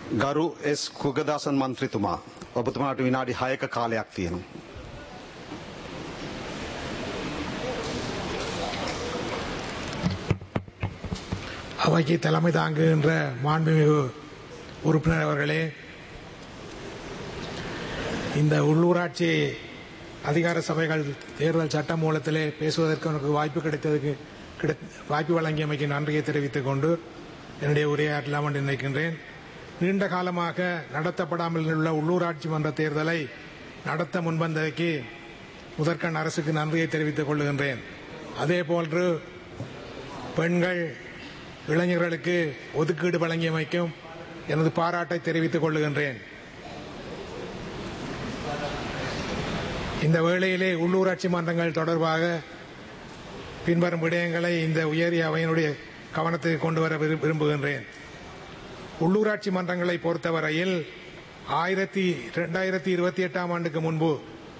ගරු එස් කුගදාසන් මන්ත්‍රතුමා ඔබතුමාට විනාඩි හයක කාලයක් තියෙනවා. அவைக்கு தலைமை தாங்குகின்ற மாண்புமிகு உறுப்பினர் அவர்களே இந்த உள்ளூராட்சி அதிகார சபைகள் தேர்தல் சட்ட மூலத்திலே பேசுவதற்கு எனக்கு வாய்ப்பு கிடைத்ததுக்கு கிடை- வாய்ப்பு வழங்கியமைக்கு நன்றியை தெரிவித்துக் கொண்டு என்னுடைய உரையாற்றலாம் என்று நினைக்கின்றேன் நீண்ட காலமாக நடத்தப்படாமல் உள்ள உள்ளூராட்சி மன்ற தேர்தலை நடத்த முன்வந்ததைக்கு முதற்கண் அரசுக்கு நன்றியை தெரிவித்துக் கொள்கின்றேன் அதேபோன்று பெண்கள் இளைஞர்களுக்கு ஒதுக்கீடு வழங்கியமைக்கும் எனது பாராட்டை தெரிவித்துக் கொள்ளுகின்றேன் இந்த வேளையிலே உள்ளூராட்சி மன்றங்கள் தொடர்பாக பின்வரும் விடயங்களை இந்த உயரிய அவையினுடைய கவனத்துக்கு கொண்டு வர விரு- விரும்புகின்றேன் உள்ளூராட்சி மன்றங்களை பொறுத்தவரையில் ஆயிரத்தி இரண்டாயிரத்தி இருபத்தி எட்டாம் ஆண்டுக்கு முன்பு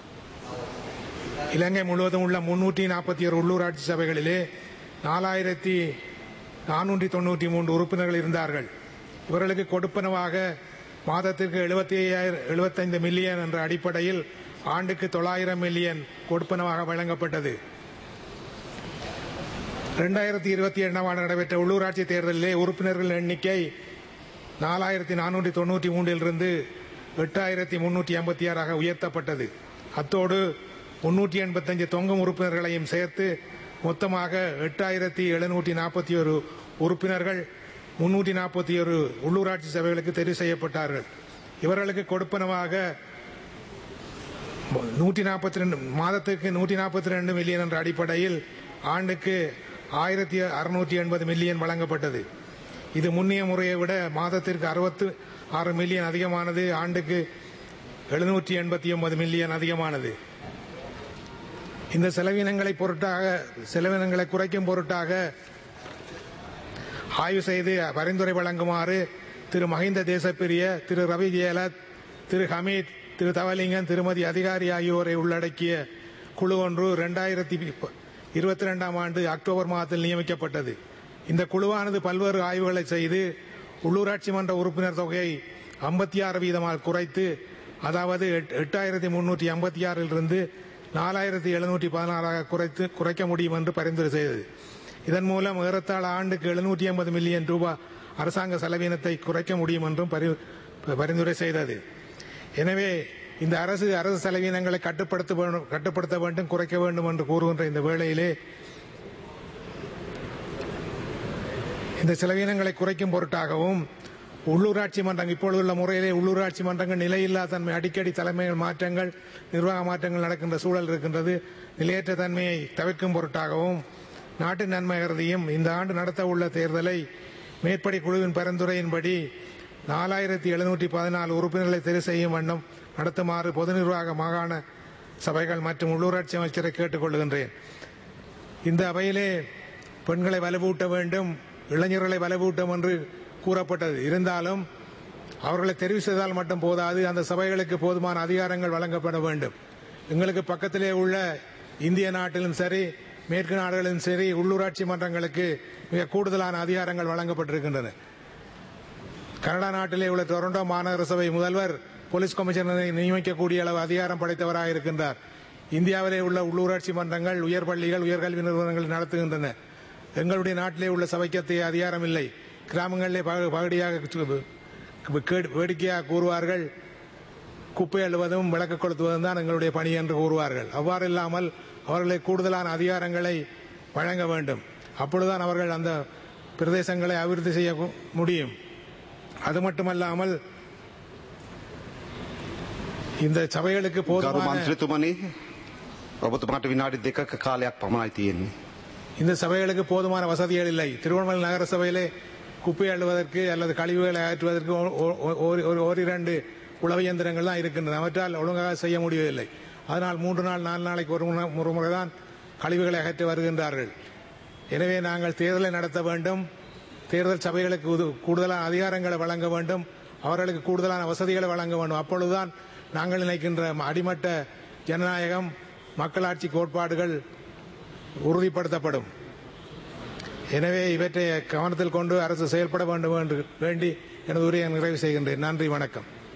இலங்கை முழுவதும் உள்ள முன்னூற்றி நாற்பத்தி ஒரு உள்ளூராட்சி சபைகளிலே நாலாயிரத்தி நானூற்றி தொண்ணூற்றி மூன்று உறுப்பினர்கள் இருந்தார்கள் இவர்களுக்கு கொடுப்பனவாக மாதத்திற்கு எழுபத்தி எழுபத்தைந்து மில்லியன் என்ற அடிப்படையில் ஆண்டுக்கு தொள்ளாயிரம் மில்லியன் கொடுப்பனவாக வழங்கப்பட்டது இரண்டாயிரத்தி இருபத்தி ஏழாம் ஆண்டு நடைபெற்ற உள்ளூராட்சி தேர்தலிலே உறுப்பினர்கள் எண்ணிக்கை நாலாயிரத்தி நானூற்றி தொண்ணூற்றி மூன்றிலிருந்து எட்டாயிரத்தி முன்னூற்றி ஐம்பத்தி ஆறாக உயர்த்தப்பட்டது அத்தோடு முன்னூற்றி எண்பத்தஞ்சு தொங்கும் உறுப்பினர்களையும் சேர்த்து மொத்தமாக எட்டாயிரத்தி எழுநூற்றி நாற்பத்தி ஒரு உறுப்பினர்கள் முன்னூற்றி நாற்பத்தி ஒரு உள்ளூராட்சி சபைகளுக்கு தெரிவு செய்யப்பட்டார்கள் இவர்களுக்கு கொடுப்பனவாக நூற்றி நாற்பத்தி ரெண்டு மாதத்துக்கு நூற்றி நாற்பத்தி ரெண்டு மில்லியன் என்ற அடிப்படையில் ஆண்டுக்கு ஆயிரத்தி அறுநூற்றி எண்பது மில்லியன் வழங்கப்பட்டது இது முன்னைய முறையை விட மாதத்திற்கு அறுபத்து ஆறு மில்லியன் அதிகமானது ஆண்டுக்கு எழுநூற்றி எண்பத்தி ஒன்பது மில்லியன் அதிகமானது இந்த செலவினங்களை பொருட்டாக செலவினங்களை குறைக்கும் பொருட்டாக ஆய்வு செய்து பரிந்துரை வழங்குமாறு திரு மஹிந்த தேசப்பிரிய திரு ரவி ஜெயலத் திரு ஹமீத் திரு தவலிங்கன் திருமதி அதிகாரி ஆகியோரை உள்ளடக்கிய குழு ஒன்று இரண்டாயிரத்தி இருபத்தி ரெண்டாம் ஆண்டு அக்டோபர் மாதத்தில் நியமிக்கப்பட்டது இந்த குழுவானது பல்வேறு ஆய்வுகளை செய்து உள்ளூராட்சி மன்ற உறுப்பினர் தொகையை ஐம்பத்தி ஆறு வீதமாக குறைத்து அதாவது எட்டாயிரத்தி முன்னூற்றி ஐம்பத்தி ஆறிலிருந்து நாலாயிரத்தி எழுநூற்றி பதினாறாக குறைத்து குறைக்க முடியும் என்று பரிந்துரை செய்தது இதன் மூலம் ஏறத்தாழ ஆண்டுக்கு எழுநூற்றி ஐம்பது மில்லியன் ரூபாய் அரசாங்க செலவினத்தை குறைக்க முடியும் என்றும் பரி- பரிந்துரை செய்தது எனவே இந்த அரசு அரசு செலவினங்களை கட்டுப்படுத்த வேண்டும் கட்டுப்படுத்த வேண்டும் குறைக்க வேண்டும் என்று கூறுகின்ற இந்த வேளையிலே இந்த செலவினங்களை குறைக்கும் பொருட்டாகவும் உள்ளூராட்சி மன்றம் இப்பொழுதுள்ள முறையிலே உள்ளூராட்சி மன்றங்கள் நிலையில்லா தன்மை அடிக்கடி தலைமைகள் மாற்றங்கள் நிர்வாக மாற்றங்கள் நடக்கின்ற சூழல் இருக்கின்றது நிலையற்ற தன்மையை தவிர்க்கும் பொருட்டாகவும் நாட்டு நன்மை கருதியும் இந்த ஆண்டு நடத்த உள்ள தேர்தலை மேற்படி குழுவின் பரிந்துரையின்படி நாலாயிரத்தி எழுநூற்றி பதினாலு உறுப்பினர்களை தெரிவு செய்யும் வண்ணம் நடத்துமாறு பொது நிர்வாக மாகாண சபைகள் மற்றும் உள்ளூராட்சி அமைச்சரை கேட்டுக் கொள்கின்றேன் இந்த அவையிலே பெண்களை வலுவூட்ட வேண்டும் இளைஞர்களை வலுவூட்டும் என்று கூறப்பட்டது இருந்தாலும் அவர்களை தெரிவு செய்தால் மட்டும் போதாது அந்த சபைகளுக்கு போதுமான அதிகாரங்கள் வழங்கப்பட வேண்டும் எங்களுக்கு பக்கத்திலே உள்ள இந்திய நாட்டிலும் சரி மேற்கு நாடுகளிலும் சரி உள்ளூராட்சி மன்றங்களுக்கு மிக கூடுதலான அதிகாரங்கள் வழங்கப்பட்டிருக்கின்றன கனடா நாட்டிலே உள்ள டொரண்டோ மாநகர சபை முதல்வர் போலீஸ் கமிஷனரை நியமிக்கக்கூடிய அளவு அதிகாரம் படைத்தவராக இருக்கின்றார் இந்தியாவிலே உள்ள உள்ளூராட்சி மன்றங்கள் உயர்பள்ளிகள் உயர்கல்வி நிறுவனங்கள் நடத்துகின்றன எங்களுடைய நாட்டிலே உள்ள சபைக்கு அத்தகைய அதிகாரம் இல்லை கிராமங்களிலே பக- பகடியாக சு- கேடு- வேடிக்கையாக கூறுவார்கள் குப்பை அள்ளுவதும் விளக்கு கொளுத்துவதும் தான் எங்களுடைய பணி என்று கூறுவார்கள் அவ்வாறு இல்லாமல் அவர்களை கூடுதலான அதிகாரங்களை வழங்க வேண்டும் அப்பொழுதுதான் அவர்கள் அந்த பிரதேசங்களை அபிவிருத்தி செய்ய கு- முடியும் அது மட்டுமல்லாமல் இந்த சபைகளுக்கு ගරු போதுமான මන්ත්‍රතුමනි ඔබතුමාට විනාඩි දෙකක කාලයක් පමණයි තියෙන්නේ. இந்த சபைகளுக்கு போதுமான வசதிகள் இல்லை திருவண்ணாமலை நகர சபையிலே குப்பை அள்ளுவதற்கு அல்லது கழிவுகளை அகற்றுவதற்கு ஓ- ஓ- ஓ- ஒரு ஓரிரண்டு உளவு இயந்திரங்கள் தான் இருக்கின்றன அவற்றால் ஒழுங்காக செய்ய முடியவில்லை அதனால் மூன்று நாள் நாலு நாளைக்கு ஒரு முறை- ஒரு முறைதான் கழிவுகளை அகற்றி வருகின்றார்கள் எனவே நாங்கள் தேர்தலை நடத்த வேண்டும் தேர்தல் சபைகளுக்கு உது- கூடுதலான அதிகாரங்களை வழங்க வேண்டும் அவர்களுக்கு கூடுதலான வசதிகளை வழங்க வேண்டும் அப்பொழுதுதான் நாங்கள் நினைக்கின்ற அடிமட்ட ஜனநாயகம் மக்களாட்சி கோட்பாடுகள் உறுதிப்படுத்தப்படும் எனவே இவற்றை கவனத்தில் கொண்டு அரசு செயல்பட வேண்டும் என்று வேண்டி எனது உரையை நிறைவு செய்கின்றேன் நன்றி வணக்கம்